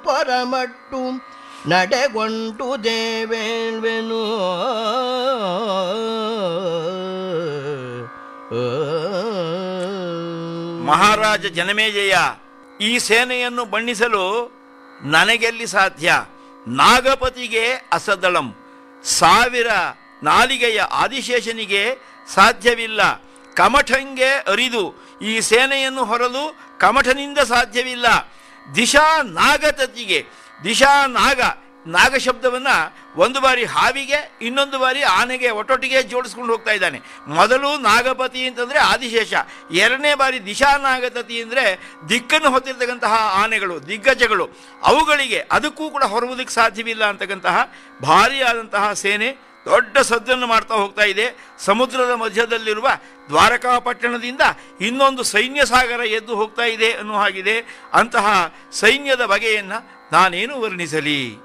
ಪರಮಟ್ಟು ನಡೆಗೊಂಡು ದೇವೇಳ್ವೆನು ಮಹಾರಾಜ ಜನಮೇಜಯ ಈ ಸೇನೆಯನ್ನು ಬಣ್ಣಿಸಲು ನನಗೆಲ್ಲಿ ಸಾಧ್ಯ ನಾಗಪತಿಗೆ ಅಸದಳಂ ಸಾವಿರ ನಾಲಿಗೆಯ ಆದಿಶೇಷನಿಗೆ ಸಾಧ್ಯವಿಲ್ಲ ಕಮಠಂಗೆ ಅರಿದು ಈ ಸೇನೆಯನ್ನು ಹೊರಲು ಕಮಠನಿಂದ ಸಾಧ್ಯವಿಲ್ಲ ದಿಶಾ ನಾಗತತಿಗೆ ದಿಶಾ ನಾಗ ನಾಗ ಶಬ್ದವನ್ನ ಒಂದು ಬಾರಿ ಹಾವಿಗೆ ಇನ್ನೊಂದು ಬಾರಿ ಆನೆಗೆ ಒಟ್ಟೊಟ್ಟಿಗೆ ಜೋಡಿಸ್ಕೊಂಡು ಹೋಗ್ತಾ ಇದ್ದಾನೆ ಮೊದಲು ನಾಗಪತಿ ಅಂತಂದ್ರೆ ಆದಿಶೇಷ ಎರಡನೇ ಬಾರಿ ದಿಶಾ ನಾಗತತಿ ಅಂದ್ರೆ ದಿಕ್ಕನ್ನು ಹೊತ್ತಿರ್ತಕ್ಕಂತಹ ಆನೆಗಳು ದಿಗ್ಗಜಗಳು ಅವುಗಳಿಗೆ ಅದಕ್ಕೂ ಕೂಡ ಹೊರುವುದಕ್ಕೆ ಸಾಧ್ಯವಿಲ್ಲ ಅಂತಕ್ಕಂತಹ ಭಾರಿಯಾದಂತಹ ಸೇನೆ ದೊಡ್ಡ ಸದ್ದನ್ನು ಮಾಡ್ತಾ ಹೋಗ್ತಾ ಇದೆ ಸಮುದ್ರದ ಮಧ್ಯದಲ್ಲಿರುವ ದ್ವಾರಕಾಪಟ್ಟಣದಿಂದ ಇನ್ನೊಂದು ಸೈನ್ಯ ಸಾಗರ ಎದ್ದು ಹೋಗ್ತಾ ಇದೆ ಅನ್ನೋ ಹಾಗಿದೆ ಅಂತಹ ಸೈನ್ಯದ ಬಗೆಯನ್ನು ನಾನೇನು ವರ್ಣಿಸಲಿ